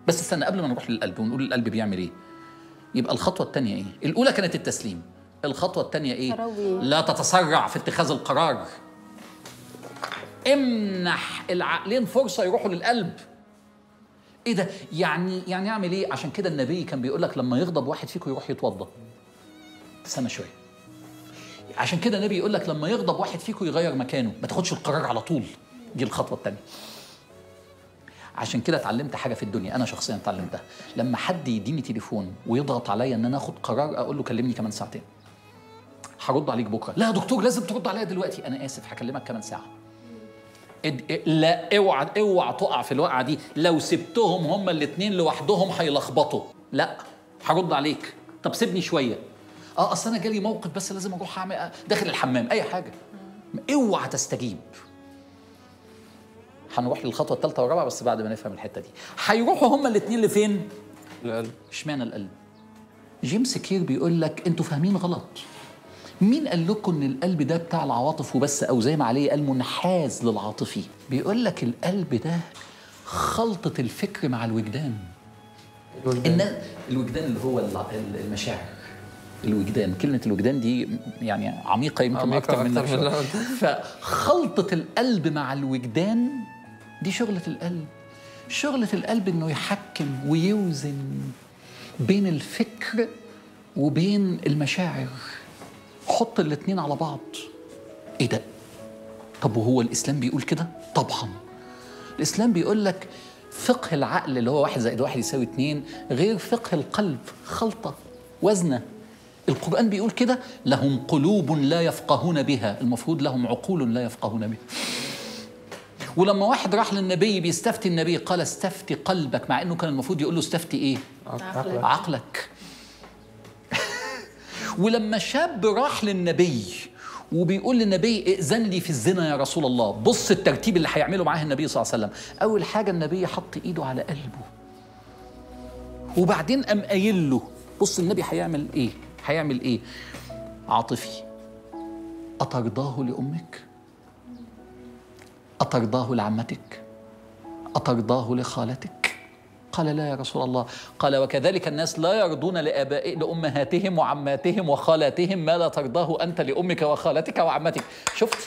بس استنى قبل ما نروح للقلب ونقول القلب بيعمل ايه يبقى الخطوه الثانيه ايه الاولى كانت التسليم الخطوه الثانيه ايه تروي. لا تتسرع في اتخاذ القرار امنح العقلين فرصه يروحوا للقلب ايه ده يعني يعني اعمل ايه عشان كده النبي كان بيقول لك لما يغضب واحد فيكم يروح يتوضا استنى شويه عشان كده النبي يقول لك لما يغضب واحد فيكم يغير مكانه ما تاخدش القرار على طول دي الخطوه الثانيه عشان كده اتعلمت حاجه في الدنيا انا شخصيا اتعلمتها لما حد يديني تليفون ويضغط عليا ان انا اخد قرار اقول له كلمني كمان ساعتين هرد عليك بكره لا يا دكتور لازم ترد عليا دلوقتي انا اسف هكلمك كمان ساعه اد- ا- لا اوعى اوعى تقع في الوقعه دي لو سبتهم هما الاثنين لوحدهم هيلخبطوا لا هرد عليك طب سيبني شويه اه اصل انا جالي موقف بس لازم اروح اعمل داخل الحمام اي حاجه اوعى تستجيب هنروح للخطوه الثالثه والرابعه بس بعد ما نفهم الحته دي هيروحوا هما الاثنين لفين القلب اشمعنى القلب جيمس كير بيقول لك انتوا فاهمين غلط مين قال لكم ان القلب ده بتاع العواطف وبس او زي ما عليه قال منحاز للعاطفي بيقول لك القلب ده خلطة الفكر مع الوجدان إن الوجدان اللي هو الع- المشاعر الوجدان كلمة الوجدان دي يعني عميقة يمكن عميقة أكتر من أكتر من شوية. الأول. فخلطة القلب مع الوجدان دي شغلة القلب شغلة القلب إنه يحكم ويوزن بين الفكر وبين المشاعر حط الاتنين على بعض ايه ده طب وهو الاسلام بيقول كده طبعا الاسلام بيقول لك فقه العقل اللي هو واحد زائد واحد يساوي اتنين غير فقه القلب خلطة وزنة القرآن بيقول كده لهم قلوب لا يفقهون بها المفروض لهم عقول لا يفقهون بها ولما واحد راح للنبي بيستفتي النبي قال استفتي قلبك مع انه كان المفروض يقول له استفتي ايه عقلك. عقلك ولما شاب راح للنبي وبيقول للنبي ائذن لي في الزنا يا رسول الله بص الترتيب اللي هيعمله معاه النبي صلى الله عليه وسلم اول حاجه النبي حط ايده على قلبه وبعدين قام قايل له بص النبي هيعمل ايه هيعمل ايه عاطفي اترضاه لامك اترضاه لعمتك اترضاه لخالتك قال لا يا رسول الله قال وكذلك الناس لا يرضون لآبائهم لأمهاتهم وعماتهم وخالاتهم ما لا ترضاه أنت لأمك وخالتك وعمتك شفت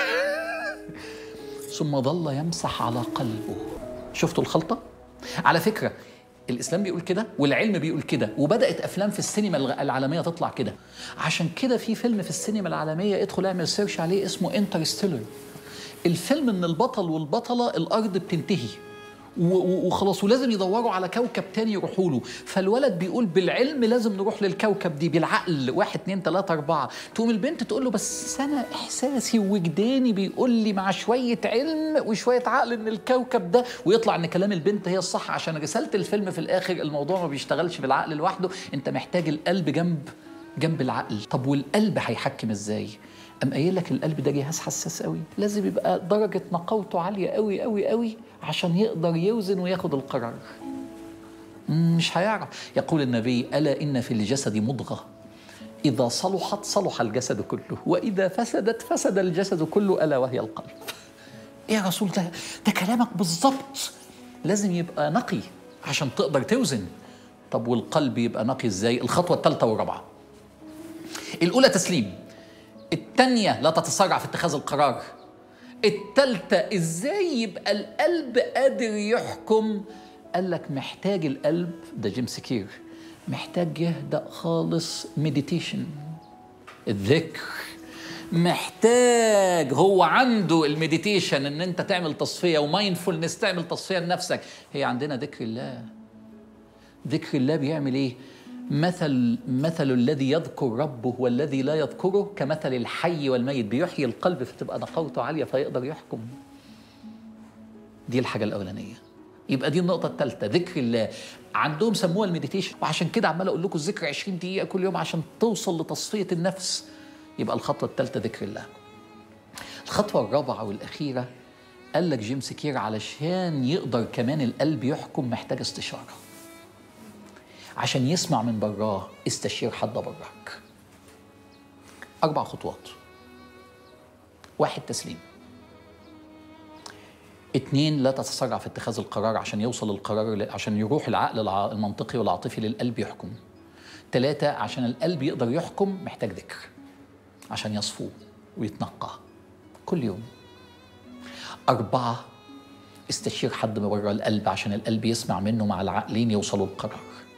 ثم ظل يمسح على قلبه شفتوا الخلطة على فكرة الإسلام بيقول كده والعلم بيقول كده وبدأت أفلام في السينما الغ- العالمية تطلع كده عشان كده في فيلم في السينما العالمية ادخل اعمل سيرش عليه اسمه انترستيلر الفيلم ان البطل والبطله الارض بتنتهي و- و- وخلاص ولازم يدوروا على كوكب تاني يروحوا له فالولد بيقول بالعلم لازم نروح للكوكب دي بالعقل واحد اتنين تلاتة أربعة تقوم البنت تقول له بس أنا إحساسي ووجداني بيقول لي مع شوية علم وشوية عقل إن الكوكب ده ويطلع إن كلام البنت هي الصح عشان رسالة الفيلم في الآخر الموضوع ما بيشتغلش بالعقل لوحده أنت محتاج القلب جنب جنب العقل طب والقلب هيحكم إزاي؟ قام قايل لك القلب ده جهاز حساس قوي لازم يبقى درجة نقاوته عالية قوي قوي قوي عشان يقدر يوزن وياخد القرار مم، مش هيعرف يقول النبي ألا إن في الجسد مضغة إذا صلحت صلح الجسد كله وإذا فسدت فسد الجسد كله ألا وهي القلب إيه يا رسول ده ده كلامك بالظبط لازم يبقى نقي عشان تقدر توزن طب والقلب يبقى نقي ازاي الخطوة الثالثة والرابعة الأولى تسليم التانية لا تتسرع في اتخاذ القرار التالتة ازاي يبقى القلب قادر يحكم قال لك محتاج القلب ده جيمس كير محتاج يهدأ خالص مديتيشن الذكر محتاج هو عنده المديتيشن ان انت تعمل تصفيه ومايندفولنس تعمل تصفيه لنفسك هي عندنا ذكر الله ذكر الله بيعمل ايه مثل مثل الذي يذكر ربه والذي لا يذكره كمثل الحي والميت بيحيي القلب فتبقى نقاوته عاليه فيقدر يحكم دي الحاجه الاولانيه يبقى دي النقطه الثالثه ذكر الله عندهم سموها المديتيشن وعشان كده عمال اقول لكم الذكر 20 دقيقه كل يوم عشان توصل لتصفيه النفس يبقى الخطوه الثالثه ذكر الله الخطوه الرابعه والاخيره قال لك جيمس كير علشان يقدر كمان القلب يحكم محتاج استشاره عشان يسمع من براه استشير حد براك أربع خطوات واحد تسليم اتنين لا تتسرع في اتخاذ القرار عشان يوصل القرار ل- عشان يروح العقل الع- المنطقي والعاطفي للقلب يحكم ثلاثة عشان القلب يقدر يحكم محتاج ذكر عشان يصفو ويتنقى كل يوم أربعة استشير حد من بره القلب عشان القلب يسمع منه مع العقلين يوصلوا القرار